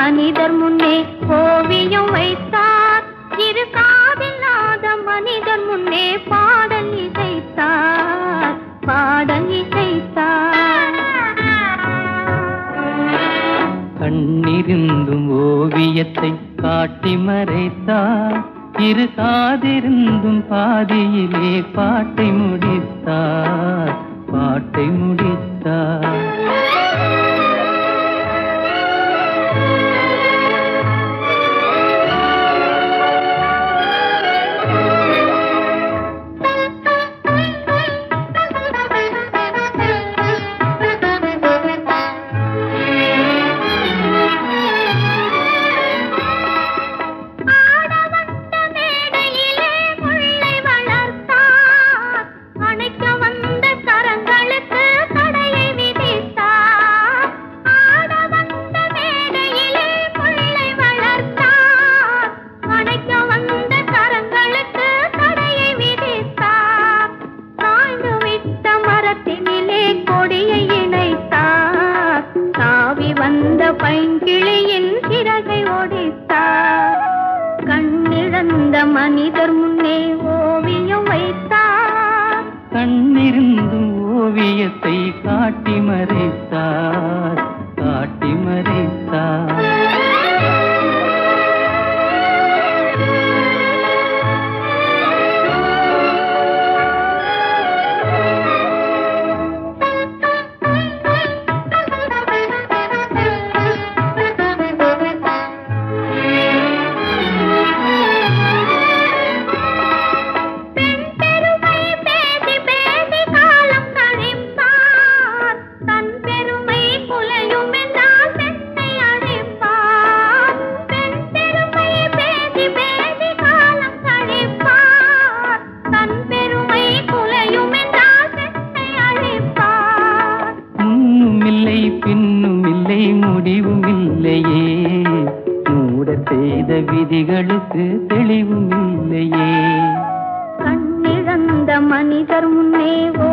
மனிதர் முன்னே ஓவியம் வைத்தார் இரு காதில்லாத மனிதர் முன்னே பாடல் இசைத்தார் பாடல் இசைத்தார் கண்ணிருந்தும் ஓவியத்தை காட்டி மறைத்தார் இரு காதிருந்தும் பாதியிலே பாட்டை முடித்தார் பாட்டை முடித்தார் ஆட வந்த மேடையிலே முல்லை வளர்த்தார் அணைக்க வந்த கரங்களுக்கு தடையை விதித்தார் ஆட வந்த மேடையிலே முல்லை வளர்த்தார் அணைக்க வந்த கரங்களுக்கு தடையை விதித்தார் சாய்ந்து விட்ட மரத்தினிலே கொடியை இணைத்தார் தாவி வந்த பைங்கிளியின் சிறகை ஒடித்தார் கண்ணிழந்த மனிதர் முன்னே ஓவியம் வைத்தார் கண்ணிருந்தும் ஓவியத்தை காட்டி மறைத்தார் காட்டி மறைத்தார் பெருமை பேசி பேசி காலம் கழிப்பார் தன் பெருமை குலையும் என்றால் பெண்ணை அழைப்பார் பெண் பெருமை பேசி பேசி காலம் கழிப்பார் தன் பெருமை குலையும் என்றால் பெண்ணை அழைப்பார் முன்னும் இல்லை பின்னும் இல்லை முடிவும் இல்லையே மூட செய்த விதிகளுக்கு தெளிவும் இல்லையே கண்ணிழந்த மனிதர் முன்னே